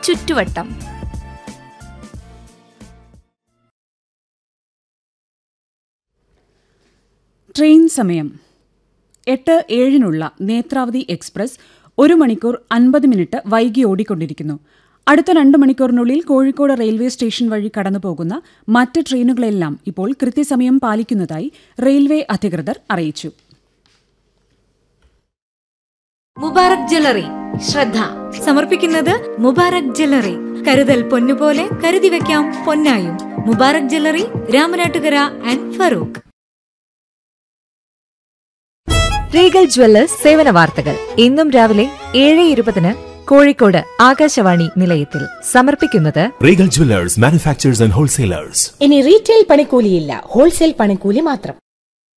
ചുറ്റുവട്ടം ട്രെയിൻ സമയം എട്ട് ഏഴിനുള്ള നേത്രാവതി എക്സ്പ്രസ് ഒരു മണിക്കൂർ അൻപത് മിനിറ്റ് വൈകി ഓടിക്കൊണ്ടിരിക്കുന്നു അടുത്ത രണ്ട് മണിക്കൂറിനുള്ളിൽ കോഴിക്കോട് റെയിൽവേ സ്റ്റേഷൻ വഴി കടന്നുപോകുന്ന മറ്റ് ട്രെയിനുകളെല്ലാം ഇപ്പോൾ കൃത്യസമയം പാലിക്കുന്നതായി റെയിൽവേ അധികൃതർ അറിയിച്ചു മുബാറക് ജ്വല്ലറി ശ്രദ്ധ സമർപ്പിക്കുന്നത് മുബാറക് ജ്വല്ലറി കരുതൽ പൊന്നുപോലെ കരുതി വെക്കാം പൊന്നായും Mubarak jewellery Ramanattukara and Farook Regal jewellers സേവന വാർത്തകൾ ഇന്നും രാവിലെ ഏഴ് ഇരുപതിന് കോഴിക്കോട് ആകാശവാണി നിലയത്തിൽ സമർപ്പിക്കുന്നത് Regal Jewelers, manufacturers and wholesalers. ഇനി റീറ്റെയിൽ പണിക്കൂലിയില്ല ഹോൾസെയിൽ പണിക്കൂലി മാത്രം